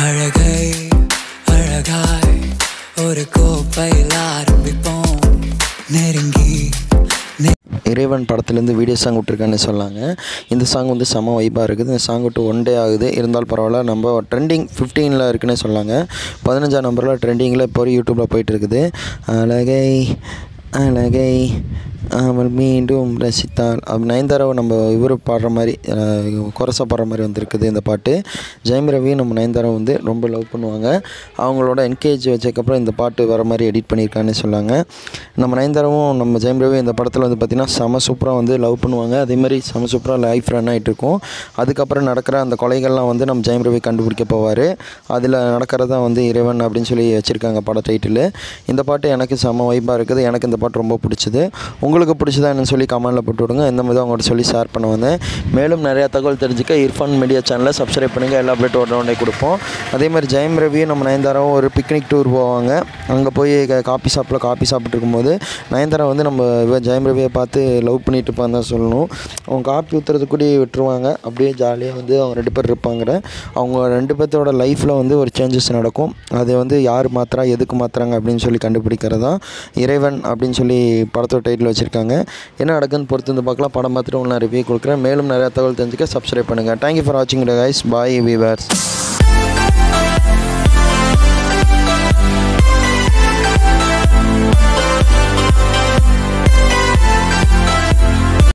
அழகை அழகாய் ஒரு கோப்பையில் ஆரம்பிப்போம் நெருங்கி இறைவன் படத்துலேருந்து வீடியோ சாங் விட்ருக்கான்னு சொன்னாங்க இந்த சாங் வந்து செம வைப்பாக இருக்குது இந்த சாங் விட்டு ஒன் டே ஆகுது இருந்தாலும் பரவாயில்ல நம்ம ட்ரெண்டிங் ஃபிஃப்டீனில் இருக்குன்னு சொன்னாங்க பதினஞ்சாம் நம்பரில் ட்ரெண்டிங்கில் இப்போ யூடியூப்பில் போயிட்டு இருக்குது அழகை அழகை அவள் மீண்டும் ரசித்தாள் அப்படி நயன்தாராவை நம்ம இவர் பாடுற மாதிரி குரசா பாடுற மாதிரி வந்திருக்குது இந்த பாட்டு ஜெயம் ரவி நம்ம நயன்தாரா வந்து ரொம்ப லவ் பண்ணுவாங்க அவங்களோட என்கேஜ் வச்சதுக்கப்புறம் இந்த பாட்டு வர மாதிரி எடிட் பண்ணியிருக்கான்னு சொன்னாங்க நம்ம நயன்தாராவும் நம்ம ஜெயம் ரவி இந்த படத்தில் வந்து பார்த்திங்கன்னா செம சூப்பராக வந்து லவ் பண்ணுவாங்க அதே மாதிரி செம சூப்பராக லைஃப் ரன் ஆகிட்டு இருக்கும் அதுக்கப்புறம் நடக்கிற அந்த கொலைகள்லாம் வந்து நம்ம ஜெயம் ரவி கண்டுபிடிக்க போவார் அதில் நடக்கிறதா வந்து இறைவன் அப்படின்னு சொல்லி வச்சுருக்காங்க பட டைட்டில் இந்த பாட்டு எனக்கு செம வைப்பாக இருக்குது எனக்கு இந்த பாட்டு ரொம்ப பிடிச்சது உங்களுக்கு பிடிச்சதா என்னன்னு சொல்லி கமெண்டில் போட்டு விடுங்க இந்த மாதிரி அவங்கள்ட்ட சொல்லி ஷேர் பண்ண வந்தேன் மேலும் நிறையா தகவல் தெரிஞ்சுக்க இர்ஃபான் மீடியா சேனலை சப்ஸ்கிரைப் பண்ணுங்கள் எல்லா அப்டேட் உடனே கொடுப்போம் அதே மாதிரி ஜெயம் ரவியும் நம்ம நயன்தாராவும் ஒரு பிக்னிக் டூர் போவாங்க அங்கே போய் காப்பி ஷாப்பில் காப்பி சாப்பிட்டு இருக்கும்போது நயன்தாரா வந்து நம்ம இவ ஜெயம் ரவியை பார்த்து லவ் பண்ணிட்டு இருப்பான்னு தான் சொல்லணும் அவங்க காப்பி ஊற்றுறது கூட விட்டுருவாங்க அப்படியே ஜாலியாக வந்து அவங்க ரெண்டு பேர் இருப்பாங்க அவங்க ரெண்டு பேர்த்தோட லைஃப்பில் வந்து ஒரு சேஞ்சஸ் நடக்கும் அதை வந்து யார் மாத்திரா எதுக்கு மாத்துறாங்க அப்படின்னு சொல்லி கண்டுபிடிக்கிறது தான் இறைவன் அப்படின்னு சொல்லி படத்தோட டைட்டில் வச்சுருக்காங்க என்ன நடக்குன்னு பொறுத்து வந்து பார்க்கலாம் படம் பார்த்துட்டு உங்களுக்கு நான் ரிவ்யூ கொடுக்குறேன் மேலும் நிறையா தகவல் தெரிஞ்சுக்க சப்ஸ்கிரைப் பண்ணுங்கள் தேங்க்யூ ஃபார் வாட்சிங் கைஸ் பாய் வீவர்ஸ்